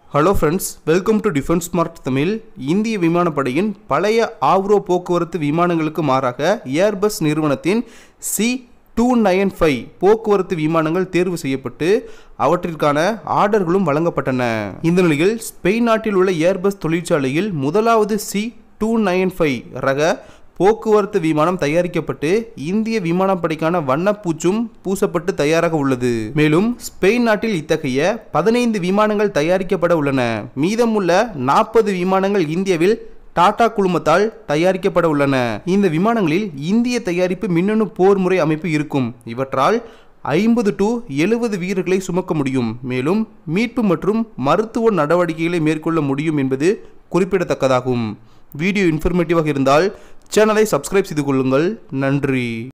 hello friends welcome to defence smart Tamil இந்திய விமானப்படையின் பழைய ஆவ்ரோ போக்குவரத்து விமானங்களுக்கு மாறாக ஏர்பஸ் நிறுவனத்தின் சி டூ நயன் ஃபைவ் போக்குவரத்து விமானங்கள் தேர்வு செய்யப்பட்டு அவற்றிற்கான ஆர்டர்களும் வழங்கப்பட்டன இந்த நிலையில் ஸ்பெயின் நாட்டில் உள்ள ஏர்பஸ் தொழிற்சாலையில் முதலாவது சி டூ நயன் ஃபைவ் ரக போக்குவரத்து விமானம் தயாரிக்கப்பட்டு இந்திய விமானப்படைக்கான வண்ணப்பூச்சும் பூசப்பட்டு தயாராக உள்ளது மேலும் ஸ்பெயின் நாட்டில் இத்தகைய பதினைந்து விமானங்கள் தயாரிக்கப்பட உள்ளன மீதமுள்ள நாற்பது விமானங்கள் இந்தியாவில் டாடா குழுமத்தால் தயாரிக்கப்பட உள்ளன இந்த விமானங்களில் இந்திய தயாரிப்பு மின்னணு போர் முறை அமைப்பு இருக்கும் இவற்றால் ஐம்பது டு எழுபது வீரர்களை சுமக்க முடியும் மேலும் மீட்பு மற்றும் மருத்துவ நடவடிக்கைகளை மேற்கொள்ள முடியும் என்பது குறிப்பிடத்தக்கதாகும் வீடியோ இன்ஃபர்மேட்டிவாக இருந்தால் சேனலை சப்ஸ்கிரைப் செய்து கொள்ளுங்கள் நன்றி